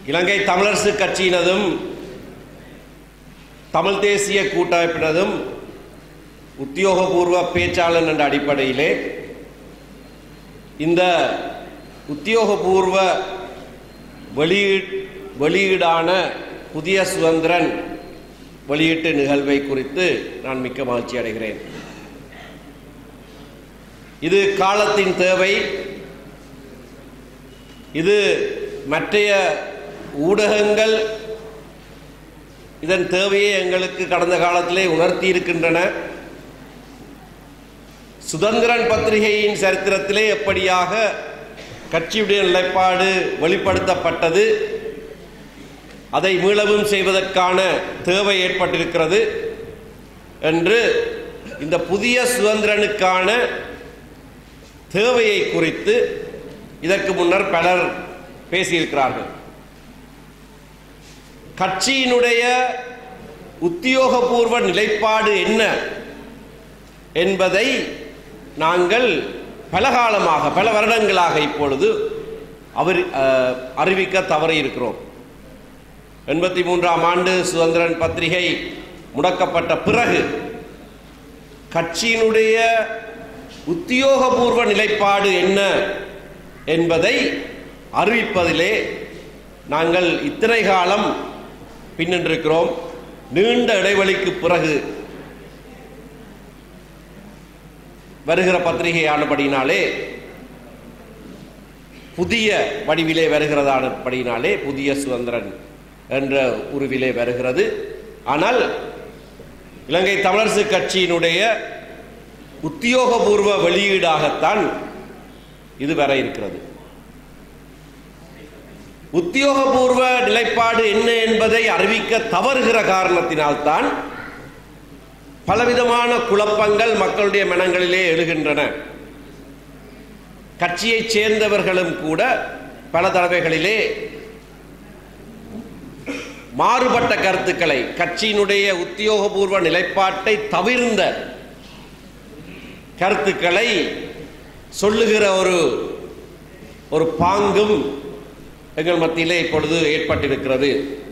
இலங்கை தமிழரசு கட்சியினதும் தமிழ் தேசிய கூட்டமைப்பினதும் உத்தியோகபூர்வ பேச்சாளர் என்ற அடிப்படையிலே இந்த உத்தியோகபூர்வ வெளியீட் வெளியீடான புதிய சுதந்திரன் வெளியீட்டு நிகழ்வை குறித்து நான் மிக்க மகிழ்ச்சி அடைகிறேன் இது காலத்தின் தேவை இது மற்றைய ஊடகங்கள் இதன் தேவையை எங்களுக்கு கடந்த காலத்திலே உணர்த்தி இருக்கின்றன சுதந்திரன் பத்திரிகையின் சரித்திரத்திலே எப்படியாக கட்சியுடைய நிலைப்பாடு வெளிப்படுத்தப்பட்டது அதை மீளவும் செய்வதற்கான தேவை ஏற்பட்டிருக்கிறது என்று இந்த புதிய சுதந்திரனுக்கான தேவையை குறித்து இதற்கு முன்னர் பலர் பேசியிருக்கிறார்கள் கட்சியினுடைய உத்தியோகபூர்வ நிலைப்பாடு என்ன என்பதை நாங்கள் பல காலமாக பல வருடங்களாக இப்பொழுது அவர் அஹ், அறிவிக்க தவறி இருக்கிறோம் எண்பத்தி மூன்றாம் ஆண்டு சுதந்திரன் பத்திரிகை முடக்கப்பட்ட பிறகு கட்சியினுடைய உத்தியோகபூர்வ நிலைப்பாடு என்ன என்பதை அறிவிப்பதிலே நாங்கள் இத்தனை காலம் பின்னின்றிருக்கிறோம் நீண்ட இடைவெளிக்கு பிறகு வருகிற பத்திரிகையானபடியினாலே புதிய வடிவிலே வருகிறதானபடியினாலே புதிய சுதந்திரன் என்ற உருவிலே வருகிறது ஆனால் இலங்கை தமிழரசு கட்சியினுடைய உத்தியோகபூர்வ வெளியீடாகத்தான் இது வர இருக்கிறது உத்தியோகபூர்வ நிலைப்பாடு என்ன என்பதை அறிவிக்க தவறுகிற காரணத்தினால்தான் பலவிதமான குழப்பங்கள் மக்களுடைய மனங்களிலே எழுகின்றன கட்சியைச் சேர்ந்தவர்களும் கூட பல தடவைகளிலே மாறுபட்ட கருத்துக்களை கட்சியினுடைய உத்தியோகபூர்வ நிலைப்பாட்டை தவிர்ந்த கருத்துக்களை சொல்லுகிற ஒரு ஒரு பாங்கும் எங்கள் மத்தியிலே இப்பொழுது ஏற்பட்டிருக்கிறது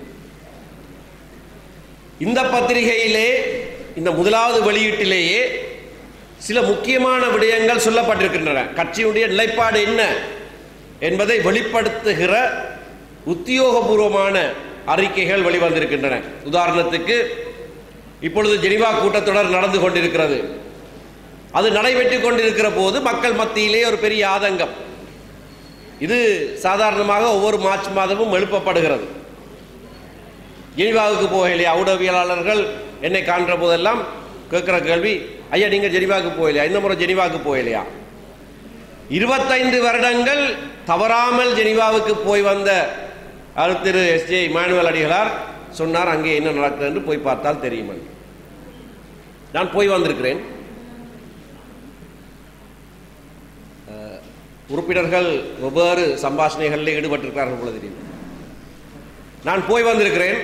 இந்த பத்திரிகையிலே இந்த முதலாவது வெளியீட்டிலேயே சில முக்கியமான விடயங்கள் சொல்லப்பட்டிருக்கின்றன கட்சியுடைய நிலைப்பாடு என்ன என்பதை வெளிப்படுத்துகிற உத்தியோகபூர்வமான அறிக்கைகள் வெளிவந்திருக்கின்றன உதாரணத்துக்கு இப்பொழுது ஜெனிவா கூட்டத்தொடர் நடந்து கொண்டிருக்கிறது அது நடைபெற்று கொண்டிருக்கிற போது மக்கள் மத்தியிலே ஒரு பெரிய ஆதங்கம் இது சாதாரணமாக ஒவ்வொரு மார்ச் மாதமும் எழுப்பப்படுகிறது ஜெனிவாவுக்கு போகலையா ஊடகவியலாளர்கள் என்னை காண்ற போதெல்லாம் கேட்கிற கேள்வி ஐயா நீங்க ஜெனிவாவுக்கு போகலையா இந்த முறை ஜெனிவாவுக்கு போகலையா இருபத்தைந்து வருடங்கள் தவறாமல் ஜெனிவாவுக்கு போய் வந்த அவர் திரு எஸ் ஜே இமானுவல் அடிகளார் சொன்னார் அங்கே என்ன நடக்குது என்று போய் பார்த்தால் தெரியும் என்று. நான் போய் வந்திருக்கிறேன் அஹ், உறுப்பினர்கள் வெவ்வேறு சம்பாஷணைகளில் ஈடுபட்டிருக்கிறார்கள் போல தெரியும் நான் போய் வந்திருக்கிறேன்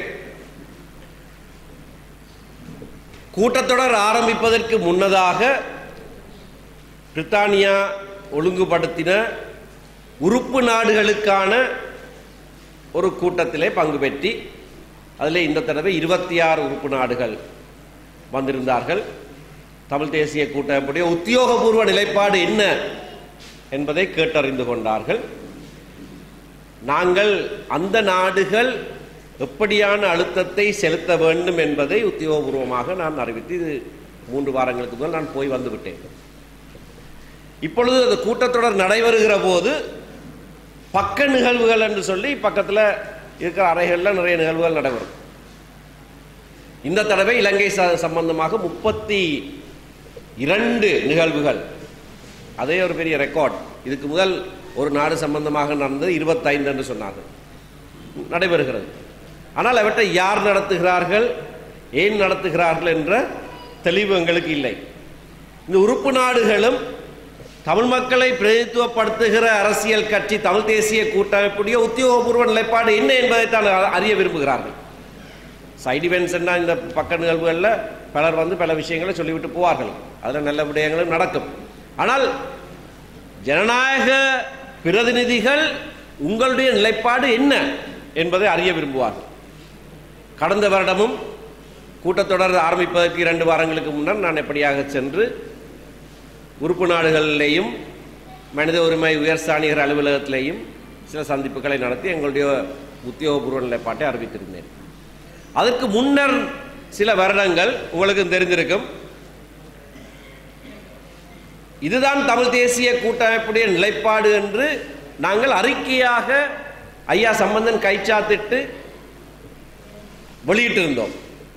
கூட்டத்தொடர் ஆரம்பிப்பதற்கு முன்னதாக பிரித்தானியா ஒழுங்குபடுத்தின உறுப்பு நாடுகளுக்கான ஒரு கூட்டத்திலே பங்கு பெற்றி அதில் இந்த தடவை இருபத்தி ஆறு உறுப்பு நாடுகள் வந்திருந்தார்கள் தமிழ் தேசிய கூட்டமைப்புடைய உத்தியோகபூர்வ நிலைப்பாடு என்ன என்பதை கேட்டறிந்து கொண்டார்கள் நாங்கள் அந்த நாடுகள் எப்படியான அழுத்தத்தை செலுத்த வேண்டும் என்பதை உத்தியோகபூர்வமாக நான் அறிவித்து இது மூன்று வாரங்களுக்கு முதல் நான் போய் வந்து விட்டேன் இப்பொழுது அந்த கூட்டத்தொடர் நடைபெறுகிற போது பக்க நிகழ்வுகள் என்று சொல்லி பக்கத்தில் இருக்கிற அறைகளில் நிறைய நிகழ்வுகள் நடைபெறும் இந்த தடவை இலங்கை ச- சம்பந்தமாக முப்பத்தி இரண்டு நிகழ்வுகள் அதே ஒரு பெரிய ரெக்கார்ட் இதுக்கு முதல் ஒரு நாடு சம்பந்தமாக நடந்தது இருபத்தைந்து என்று சொன்னார்கள் நடைபெறுகிறது ஆனால் அவற்றை யார் நடத்துகிறார்கள் ஏன் நடத்துகிறார்கள் என்ற தெளிவு எங்களுக்கு இல்லை இந்த உறுப்பு நாடுகளும் தமிழ் மக்களை பிரதித்துவப்படுத்துகிற அரசியல் கட்சி தமிழ் தேசிய கூட்டமைப்புடைய உத்தியோகபூர்வ நிலைப்பாடு என்ன என்பதை தான் அறிய விரும்புகிறார்கள் சைடு இவெண்ட்ஸ்னா இந்த பக்க நிகழ்வுகளில் பலர் வந்து பல விஷயங்களை சொல்லிவிட்டு போவார்கள் அதில் நல்ல விடயங்களும் நடக்கும் ஆனால் ஜனநாயக பிரதிநிதிகள் உங்களுடைய நிலைப்பாடு என்ன என்பதை அறிய விரும்புவார்கள் கடந்த வருடமும் கூட்டத்தொடர் ஆரம்பிப்பதற்கு இரண்டு வாரங்களுக்கு முன்னர் நான் எப்படியாக சென்று உறுப்பு நாடுகளிலேயும் மனித உரிமை உயர்ஸ்தானிகர் அலுவலகத்திலேயும் சில சந்திப்புகளை நடத்தி எங்களுடைய உத்தியோகபூர்வ நிலைப்பாட்டை அறிவித்திருந்தேன் அதற்கு முன்னர் சில வருடங்கள் உங்களுக்கு தெரிந்திருக்கும் இதுதான் தமிழ் தேசிய கூட்டமைப்புடைய நிலைப்பாடு என்று நாங்கள் அறிக்கையாக ஐயா சம்பந்தன் கைச்சாத்திட்டு வெளியிட்டிருந்தோம்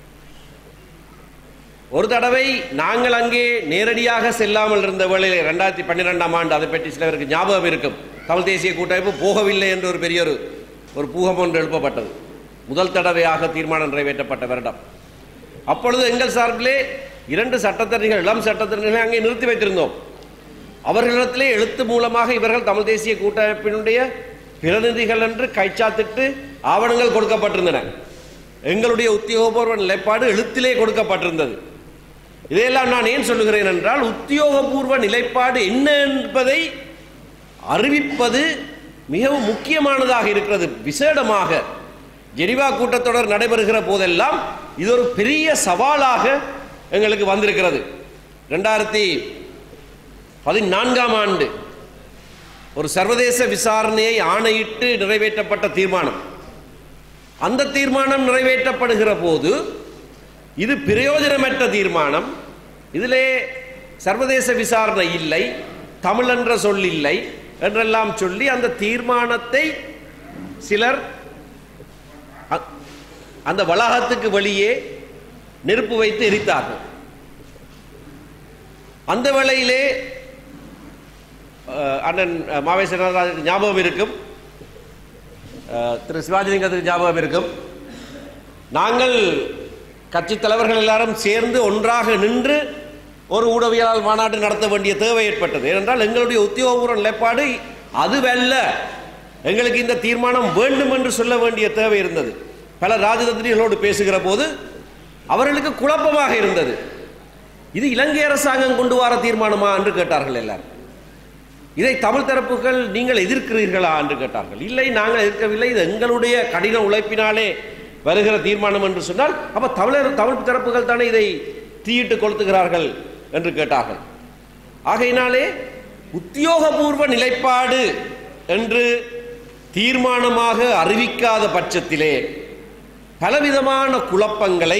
ஒரு தடவை நாங்கள் அங்கே நேரடியாக செல்லாமல் இருந்த வேளையில் ரெண்டாயிரத்தி பன்னிரெண்டாம் ஆண்டு அதை பற்றி சிலருக்கு ஞாபகம் இருக்கும் தமிழ் தேசிய கூட்டமைப்பு போகவில்லை என்று ஒரு பெரிய ஒரு ஒரு பூகம் ஒன்று எழுப்பப்பட்டது முதல் தடவையாக தீர்மானம் நிறைவேற்றப்பட்ட வருடம் அப்பொழுது எங்கள் சார்பிலே இரண்டு சட்டத்தரணிகள் இளம் சட்டத்தரணிகளை அங்கே நிறுத்தி வைத்திருந்தோம் அவர்களிடத்திலே எழுத்து மூலமாக இவர்கள் தமிழ் தேசிய கூட்டமைப்பினுடைய பிரதிநிதிகள் என்று கைச்சாத்திட்டு ஆவணங்கள் கொடுக்கப்பட்டிருந்தன எங்களுடைய உத்தியோகபூர்வ நிலைப்பாடு எழுத்திலே கொடுக்கப்பட்டிருந்தது இதையெல்லாம் நான் ஏன் சொல்லுகிறேன் என்றால் உத்தியோகபூர்வ நிலைப்பாடு என்ன என்பதை அறிவிப்பது மிகவும் முக்கியமானதாக இருக்கிறது விசேடமாக ஜெனிவா கூட்டத்தொடர் நடைபெறுகிற போதெல்லாம் இது ஒரு பெரிய சவாலாக எங்களுக்கு வந்திருக்கிறது ரெண்டாயிரத்தி பதினான்காம் ஆண்டு ஒரு சர்வதேச விசாரணையை ஆணையிட்டு நிறைவேற்றப்பட்ட தீர்மானம் அந்த தீர்மானம் நிறைவேற்றப்படுகிற போது இது பிரயோஜனமற்ற தீர்மானம் இதிலே சர்வதேச விசாரணை இல்லை தமிழ் என்ற சொல் இல்லை என்றெல்லாம் சொல்லி அந்த தீர்மானத்தை சிலர் அ- அந்த வளாகத்துக்கு வெளியே நெருப்பு வைத்து எரித்தார்கள் அந்த வேளையிலே அஹ், அண்ணன் அஹ், மாவேசனாருக்கு ஞாபகம் இருக்கும் அஹ், திரு சிவாஜிலிங்கத்துக்கு ஞாபகம் இருக்கும் நாங்கள் கட்சி தலைவர்கள் எல்லாரும் சேர்ந்து ஒன்றாக நின்று ஒரு ஊடகவியலாளர் மாநாடு நடத்த வேண்டிய தேவை ஏற்பட்டது ஏனென்றால் எங்களுடைய உத்தியோகபூர்வ நிலைப்பாடு அதுவல்ல எங்களுக்கு இந்த தீர்மானம் வேண்டும் என்று சொல்ல வேண்டிய தேவை இருந்தது பல ராஜதந்திரிகளோடு பேசுகிற போது அவர்களுக்கு குழப்பமாக இருந்தது இது இலங்கை அரசாங்கம் கொண்டு வர தீர்மானமா என்று கேட்டார்கள் எல்லாரும் இதை தமிழ் தரப்புகள் நீங்கள் எதிர்க்கிறீர்களா என்று கேட்டார்கள் இல்லை நாங்கள் எதிர்க்கவில்லை இது எங்களுடைய கடின உழைப்பினாலே வருகிற தீர்மானம் என்று சொன்னால் அப்ப தமிழர் தமிழ் தரப்புகள் தானே இதை தீயிட்டு கொளுத்துகிறார்கள் என்று கேட்டார்கள் ஆகையினாலே உத்தியோகபூர்வ நிலைப்பாடு என்று தீர்மானமாக அறிவிக்காத பட்சத்திலே பலவிதமான குழப்பங்களை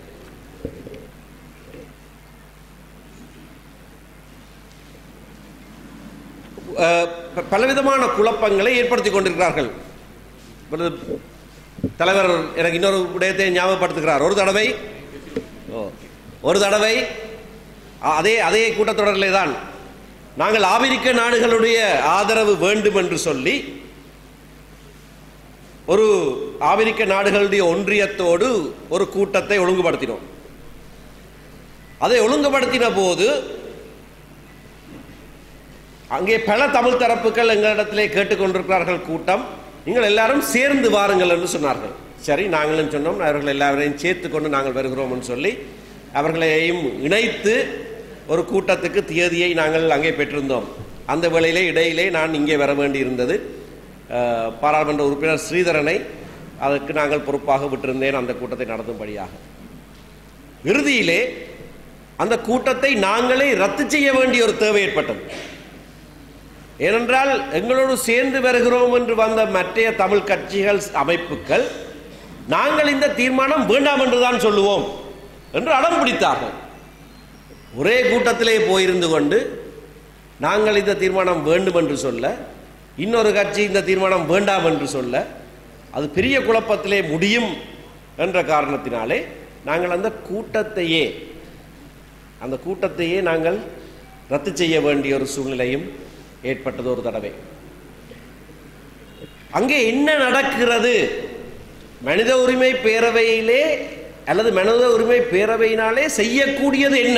அஹ், ப- பலவிதமான குழப்பங்களை ஏற்படுத்தி கொண்டிருக்கிறார்கள் இப்பொழுது தலைவர் எனக்கு இன்னொரு விடயத்தை ஞாபகப்படுத்துகிறார் ஒரு தடவை ஓ, ஒரு தடவை அ- அதே அதே கூட்டத்தொடரிலே தான் நாங்கள் ஆபிரிக்க நாடுகளுடைய ஆதரவு வேண்டும் என்று சொல்லி ஒரு ஆபிரிக்க நாடுகளுடைய ஒன்றியத்தோடு ஒரு கூட்டத்தை ஒழுங்குபடுத்தினோம் அதை ஒழுங்குபடுத்தின போது அங்கே பல தமிழ் தரப்புகள் எங்களிடத்திலே கேட்டுக்கொண்டிருக்கிறார்கள் கூட்டம் நீங்கள் எல்லாரும் சேர்ந்து வாருங்கள் என்று சொன்னார்கள் சரி நாங்களும் சொன்னோம் அவர்கள் எல்லாரையும் சேர்த்து கொண்டு நாங்கள் வருகிறோம்னு சொல்லி அவர்களையும் இணைத்து ஒரு கூட்டத்துக்கு தேதியை நாங்கள் அங்கே பெற்றிருந்தோம் அந்த வேளையிலே இடையிலே நான் இங்கே வர வேண்டியிருந்தது அஹ், பாராளுமன்ற உறுப்பினர் ஸ்ரீதரனை அதற்கு நாங்கள் பொறுப்பாக விட்டிருந்தேன் அந்த கூட்டத்தை நடத்தும்படியாக இறுதியிலே அந்த கூட்டத்தை நாங்களே ரத்து செய்ய வேண்டிய ஒரு தேவை ஏற்பட்டது ஏனென்றால் எங்களோடு சேர்ந்து வருகிறோம் என்று வந்த மற்றைய தமிழ் கட்சிகள் அமைப்புகள் நாங்கள் இந்த தீர்மானம் வேண்டாம் என்றுதான் சொல்லுவோம் என்று அடம் பிடித்தார்கள் ஒரே கூட்டத்திலே போயிருந்து கொண்டு நாங்கள் இந்த தீர்மானம் வேண்டும் என்று சொல்ல இன்னொரு கட்சி இந்த தீர்மானம் வேண்டாம் என்று சொல்ல அது பெரிய குழப்பத்திலே முடியும் என்ற காரணத்தினாலே நாங்கள் அந்த கூட்டத்தையே அந்த கூட்டத்தையே நாங்கள் ரத்து செய்ய வேண்டிய ஒரு சூழ்நிலையும் ஏற்பட்டது ஒரு தடவை அங்கே என்ன நடக்கிறது மனித உரிமை பேரவையிலே அல்லது மனித உரிமை பேரவையினாலே செய்யக்கூடியது என்ன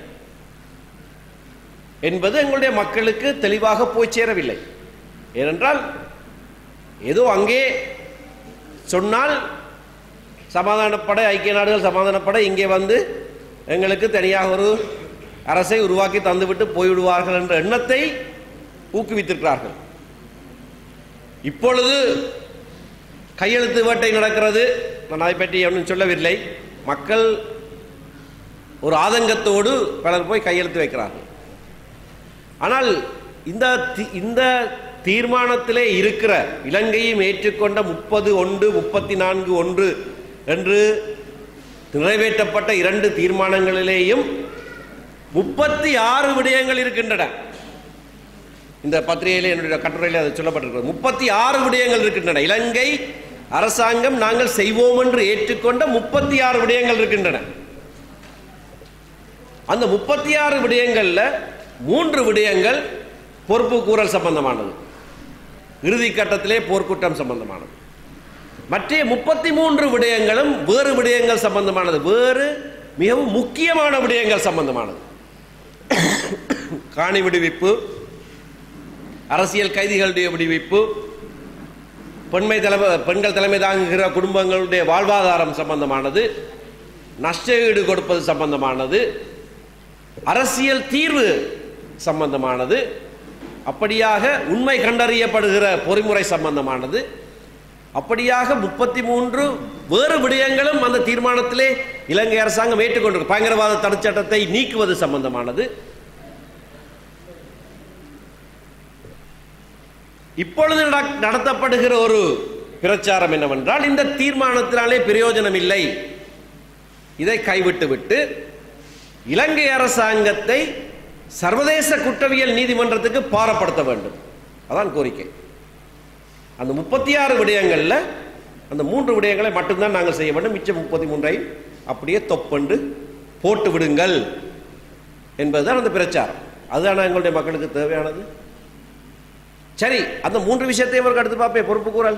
என்பது எங்களுடைய மக்களுக்கு தெளிவாக போய் சேரவில்லை ஏனென்றால் ஏதோ அங்கே சொன்னால் சமாதானப்பட ஐக்கிய நாடுகள் சமாதானப்பட இங்கே வந்து எங்களுக்கு தனியாக ஒரு அரசை உருவாக்கி தந்துவிட்டு போய்விடுவார்கள் என்ற எண்ணத்தை ஊக்குவித்திருக்கிறார்கள் இப்பொழுது கையெழுத்து வேட்டை நடக்கிறது நான் அதை பற்றி ஒன்றும் சொல்லவில்லை மக்கள் ஒரு ஆதங்கத்தோடு பலர் போய் கையெழுத்து வைக்கிறார்கள் ஆனால் இந்த தி- இந்த தீர்மானத்திலே இருக்கிற இலங்கையும் ஏற்றுக்கொண்ட முப்பது ஒன்று முப்பத்தி நான்கு ஒன்று என்று நிறைவேற்றப்பட்ட இரண்டு தீர்மானங்களிலேயும் முப்பத்தி ஆறு விடயங்கள் இருக்கின்றன இந்த பத்திரிகையிலே என்னுடைய கட்டுரையில் அது சொல்லப்பட்டிருக்கிறது முப்பத்தி ஆறு விடயங்கள் இருக்கின்றன இலங்கை அரசாங்கம் நாங்கள் செய்வோம் என்று ஏற்றுக்கொண்ட முப்பத்தி ஆறு விடயங்கள் இருக்கின்றன அந்த முப்பத்தி ஆறு விடயங்கள்ல மூன்று விடயங்கள் பொறுப்பு கூறல் சம்பந்தமானது இறுதி கட்டத்திலே போர்க்குற்றம் சம்பந்தமானது மற்ற முப்பத்தி மூன்று விடயங்களும் வேறு விடயங்கள் சம்பந்தமானது வேறு மிகவும் முக்கியமான விடயங்கள் சம்பந்தமானது காணி விடுவிப்பு அரசியல் கைதிகளுடைய விடுவிப்பு பெண்மை தலைமை பெண்கள் தலைமை தாங்குகிற குடும்பங்களுடைய வாழ்வாதாரம் சம்பந்தமானது நஷ்ட ஈடு கொடுப்பது சம்பந்தமானது அரசியல் தீர்வு சம்பந்தமானது அப்படியாக உண்மை கண்டறியப்படுகிற பொறிமுறை சம்பந்தமானது அப்படியாக முப்பத்தி மூன்று வேறு விடயங்களும் அந்த தீர்மானத்திலே இலங்கை அரசாங்கம் ஏற்றுக்கொண்டிருக்கு பயங்கரவாத தடுச் சட்டத்தை நீக்குவது சம்பந்தமானது இப்பொழுது நட- நடத்தப்படுகிற ஒரு பிரச்சாரம் என்னவென்றால் இந்த தீர்மானத்தினாலே பிரயோஜனம் இல்லை இதை கைவிட்டு விட்டு இலங்கை அரசாங்கத்தை சர்வதேச குற்றவியல் நீதிமன்றத்துக்கு பாரப்படுத்த வேண்டும் அதான் கோரிக்கை அந்த முப்பத்தி ஆறு விடயங்கள்ல அந்த மூன்று விடயங்களை மட்டும்தான் நாங்கள் செய்ய வேண்டும் மிச்சம் முப்பத்தி மூன்றை அப்படியே தொப்பண்டு போட்டு விடுங்கள் என்பதுதான் அந்த பிரச்சாரம் அதுதான எங்களுடைய மக்களுக்கு தேவையானது சரி அந்த மூன்று விஷயத்தை இவருக்கு அடுத்து பார்ப்பேன் பொறுப்பு கூறல்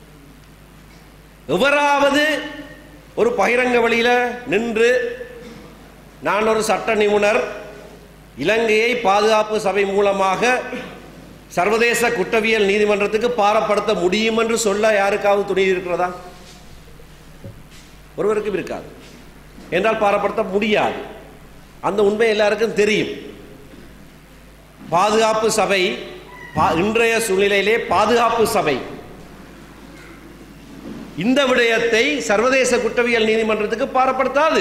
எவராவது ஒரு பகிரங்க வழியில நின்று நான் ஒரு சட்ட நிபுணர் இலங்கையை பாதுகாப்பு சபை மூலமாக சர்வதேச குற்றவியல் நீதிமன்றத்துக்கு பாரப்படுத்த முடியும் என்று சொல்ல யாருக்காவது துணி இருக்கிறதா ஒருவருக்கும் இருக்காது என்றால் பாரப்படுத்த முடியாது அந்த உண்மை எல்லாருக்கும் தெரியும் பாதுகாப்பு சபை பா- இன்றைய சூழ்நிலையிலே பாதுகாப்பு சபை இந்த விடயத்தை சர்வதேச குற்றவியல் நீதிமன்றத்துக்கு பாரப்படுத்தாது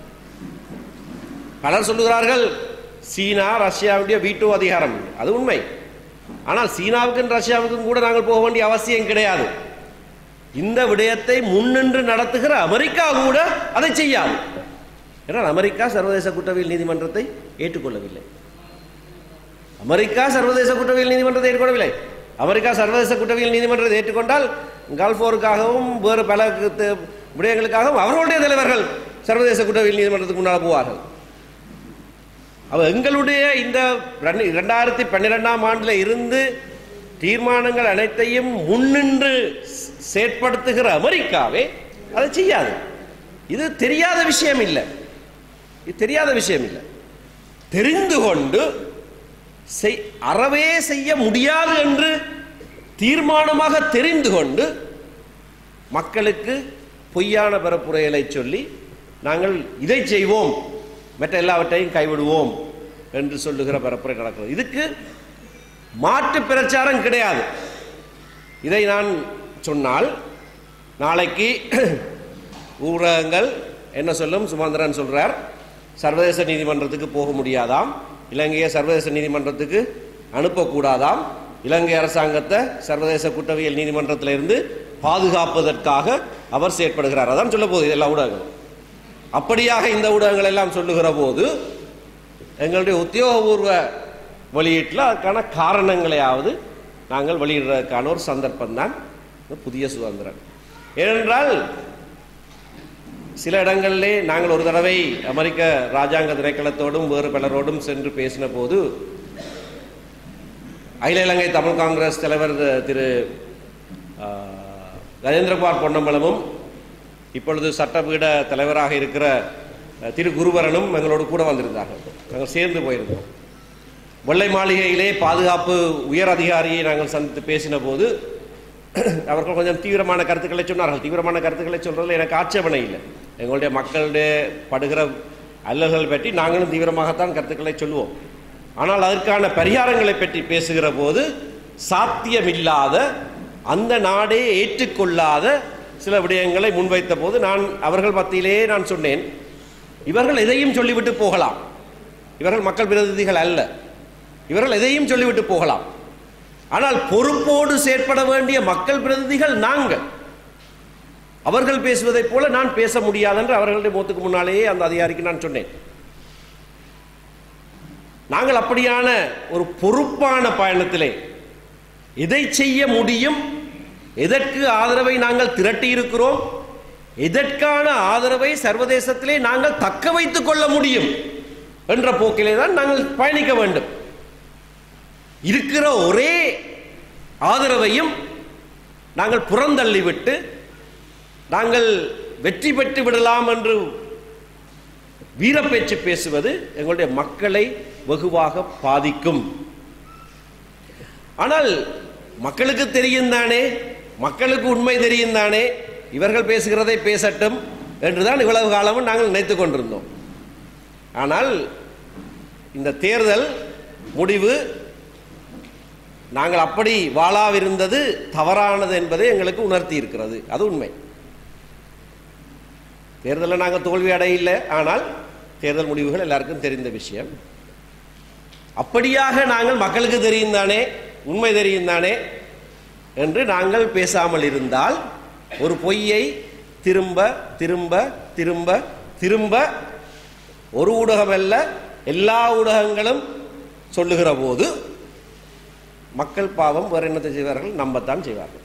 பலர் சொல்லுகிறார்கள் சீனா ரஷ்யாவுடைய வீட்டோ அதிகாரம் அது உண்மை ஆனால் சீனாவுக்கும் ரஷ்யாவுக்கும் கூட நாங்கள் போக வேண்டிய அவசியம் கிடையாது இந்த விடயத்தை முன்னின்று நடத்துகிற அமெரிக்கா கூட அதை செய்யாது ஏன்னால் அமெரிக்கா சர்வதேச குற்றவியல் நீதிமன்றத்தை ஏற்றுக்கொள்ளவில்லை அமெரிக்கா சர்வதேச குற்றவியல் நீதிமன்றத்தை ஏற்றுக்கொள்ளவில்லை அமெரிக்கா சர்வதேச குற்றவியல் நீதிமன்றத்தை ஏற்றுக்கொண்டால் கல்ஃபோருக்காகவும் வேறு பல கு- விடயங்களுக்காகவும் அவர்களுடைய தலைவர்கள் சர்வதேச குற்றவியல் நீதிமன்றத்துக்கு முன்னால் போவார்கள் அவ எங்களுடைய இந்த ரெண்டு- இரண்டாயிரத்தி பன்னிரெண்டாம் ஆண்டில் இருந்து தீர்மானங்கள் அனைத்தையும் முன்னின்று ஸ்- செயற்படுத்துகிற அமெரிக்காவே அதை செய்யாது இது தெரியாத விஷயம் இல்லை இது தெரியாத விஷயம் இல்லை தெரிந்து கொண்டு செய் அறவே செய்ய முடியாது என்று தீர்மானமாக தெரிந்து கொண்டு மக்களுக்கு பொய்யான பரப்புரைகளை சொல்லி நாங்கள் இதை செய்வோம் மற்ற எல்லாவற்றையும் கைவிடுவோம் என்று சொல்லுகிற பரப்புரை நடக்கிறது இதுக்கு மாற்று பிரச்சாரம் கிடையாது இதை நான் சொன்னால் நாளைக்கு ஊடகங்கள் என்ன சொல்லும் சுமந்திரன் சொல்றார் சர்வதேச நீதிமன்றத்துக்கு போக முடியாதாம் இலங்கையை சர்வதேச நீதிமன்றத்துக்கு அனுப்பக்கூடாதாம் இலங்கை அரசாங்கத்தை சர்வதேச குற்றவியல் நீதிமன்றத்திலிருந்து பாதுகாப்பதற்காக அவர் செயற்படுகிறார் அதான் சொல்ல போகுது எல்லா ஊடகங்களும் அப்படியாக இந்த ஊடகங்கள் எல்லாம் சொல்லுகிற போது எங்களுடைய உத்தியோகபூர்வ வெளியீட்டில் அதுக்கான காரணங்களையாவது நாங்கள் வெளியிடுறதுக்கான ஒரு சந்தர்ப்பம் தான் புதிய சுதந்திரம் ஏனென்றால் சில இடங்களிலே நாங்கள் ஒரு தடவை அமெரிக்க ராஜாங்க திணைக்களத்தோடும் வேறு பலரோடும் சென்று பேசின போது அகில இலங்கை தமிழ் காங்கிரஸ் தலைவர் திரு ஆ, கஜேந்திரகுமார் பொன்னம்பலமும் இப்பொழுது சட்டப்பீட தலைவராக இருக்கிற அஹ், திரு குருவரனும் எங்களோடு கூட வந்திருந்தார்கள் நாங்கள் சேர்ந்து போயிருந்தோம் வெள்ளை மாளிகையிலே பாதுகாப்பு உயர் அதிகாரியை நாங்கள் சந்தித்து பேசின போது அவர்கள் கொஞ்சம் தீவிரமான கருத்துக்களை சொன்னார்கள் தீவிரமான கருத்துக்களை சொல்றதுல எனக்கு ஆட்சேபனை இல்லை எங்களுடைய மக்களுடைய படுகிற அல்லல்கள் பற்றி நாங்களும் தீவிரமாகத்தான் கருத்துக்களை சொல்லுவோம் ஆனால் அதற்கான பரிகாரங்களை பற்றி பேசுகிற போது சாத்தியமில்லாத அந்த நாடே ஏற்றுக்கொள்ளாத சில விடயங்களை முன்வைத்த போது நான் அவர்கள் மத்தியிலே நான் சொன்னேன் இவர்கள் எதையும் சொல்லிவிட்டு போகலாம் இவர்கள் மக்கள் பிரதிநிதிகள் அல்ல இவர்கள் எதையும் சொல்லிவிட்டு போகலாம் ஆனால் பொறுப்போடு செயற்பட வேண்டிய மக்கள் பிரதிநிதிகள் நாங்கள் அவர்கள் பேசுவதைப் போல நான் பேச முடியாது என்று அவர்களுடைய முகத்துக்கு முன்னாலேயே அந்த அதிகாரிக்கு நான் சொன்னேன் நாங்கள் அப்படியான ஒரு பொறுப்பான பயணத்திலே எதை செய்ய முடியும் எதற்கு ஆதரவை நாங்கள் திரட்டி இருக்கிறோம் எதற்கான ஆதரவை சர்வதேசத்திலே நாங்கள் தக்க வைத்துக் கொள்ள முடியும் என்ற போக்கிலே தான் நாங்கள் பயணிக்க வேண்டும் இருக்கிற ஒரே ஆதரவையும் நாங்கள் புறந்தள்ளிவிட்டு நாங்கள் வெற்றி பெற்று விடலாம் என்று வீரப்பேச்சு பேசுவது எங்களுடைய மக்களை வெகுவாக பாதிக்கும் ஆனால் மக்களுக்கு தெரியும் தானே மக்களுக்கு உண்மை தெரியும் தானே இவர்கள் பேசுகிறதை பேசட்டும் என்றுதான் இவ்வளவு காலமும் நாங்கள் நினைத்துக் கொண்டிருந்தோம் ஆனால் இந்த தேர்தல் முடிவு நாங்கள் அப்படி வாழாவிருந்தது தவறானது என்பதை எங்களுக்கு உணர்த்தி இருக்கிறது அது உண்மை தேர்தலில் நாங்கள் தோல்வி அடையில்லை ஆனால் தேர்தல் முடிவுகள் எல்லாருக்கும் தெரிந்த விஷயம் அப்படியாக நாங்கள் மக்களுக்கு தெரியும் தானே உண்மை தெரியும் தானே என்று நாங்கள் பேசாமல் இருந்தால் ஒரு பொய்யை திரும்ப திரும்ப திரும்ப திரும்ப ஒரு ஊடகம் அல்ல எல்லா ஊடகங்களும் சொல்லுகிற போது மக்கள் பாவம் வேற என்னத்தை செய்வார்கள் நம்பத்தான் செய்வார்கள்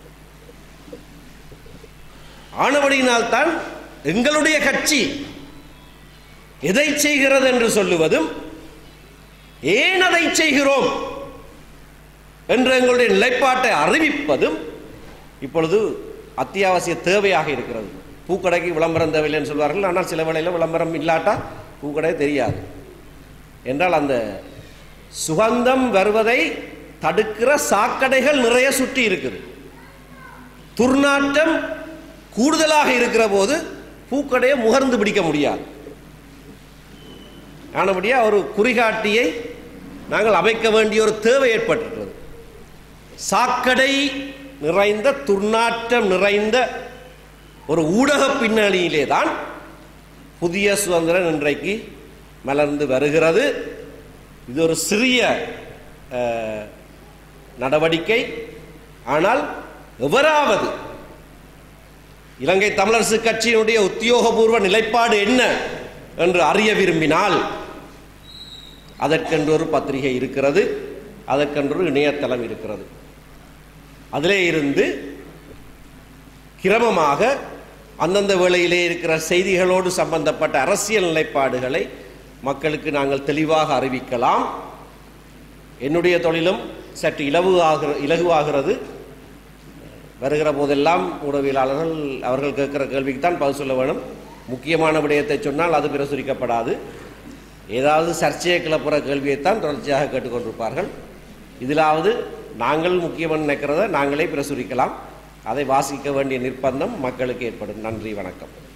ஆனபடியினால்தான் எங்களுடைய கட்சி எதை செய்கிறது என்று சொல்லுவதும் ஏன் அதை செய்கிறோம் என்ற எங்களுடைய நிலைப்பாட்டை அறிவிப்பதும் இப்பொழுது அத்தியாவசிய தேவையாக இருக்கிறது பூக்கடைக்கு விளம்பரம் தேவையில்லைன்னு சொல்வார்கள் ஆனால் சில வேளையில் விளம்பரம் இல்லாட்டா பூக்கடை தெரியாது என்றால் அந்த சுகந்தம் வருவதை தடுக்கிற சாக்கடைகள் நிறைய சுற்றி இருக்குது துர்நாற்றம் கூடுதலாக இருக்கிற போது பூக்கடையை முகர்ந்து பிடிக்க முடியாது ஆனபடியாக ஒரு குறிகாட்டியை நாங்கள் அமைக்க வேண்டிய ஒரு தேவை ஏற்பட்டிருக்கிறது சாக்கடை நிறைந்த துர்நாற்றம் நிறைந்த ஒரு ஊடக பின்னணியிலே தான் புதிய சுதந்திரம் இன்றைக்கு மலர்ந்து வருகிறது இது ஒரு சிறிய அஹ், நடவடிக்கை ஆனால் எவராவது இலங்கை தமிழரசு கட்சியினுடைய உத்தியோகபூர்வ நிலைப்பாடு என்ன என்று அறிய விரும்பினால் அதற்கென்று ஒரு பத்திரிகை இருக்கிறது அதற்கென்று ஒரு இணையதளம் இருக்கிறது அதிலே இருந்து கிரமமாக அந்தந்த வேளையிலே இருக்கிற செய்திகளோடு சம்பந்தப்பட்ட அரசியல் நிலைப்பாடுகளை மக்களுக்கு நாங்கள் தெளிவாக அறிவிக்கலாம் என்னுடைய தொழிலும் சற்று இலகுவாகிற இலகுவாகிறது வருகிற போதெல்லாம் ஊடகவியலாளர்கள் அவர்கள் கேட்கிற கேள்விக்கு தான் பதில் சொல்ல வேணும் முக்கியமான விடயத்தை சொன்னால் அது பிரசுரிக்கப்படாது ஏதாவது சர்ச்சையை கிளப்புற கேள்வியைத்தான் தொடர்ச்சியாக கேட்டுக்கொண்டிருப்பார்கள் இதிலாவது நாங்கள் முக்கியமாக நினைக்கிறத நாங்களே பிரசுரிக்கலாம் அதை வாசிக்க வேண்டிய நிர்பந்தம் மக்களுக்கு ஏற்படும் நன்றி வணக்கம்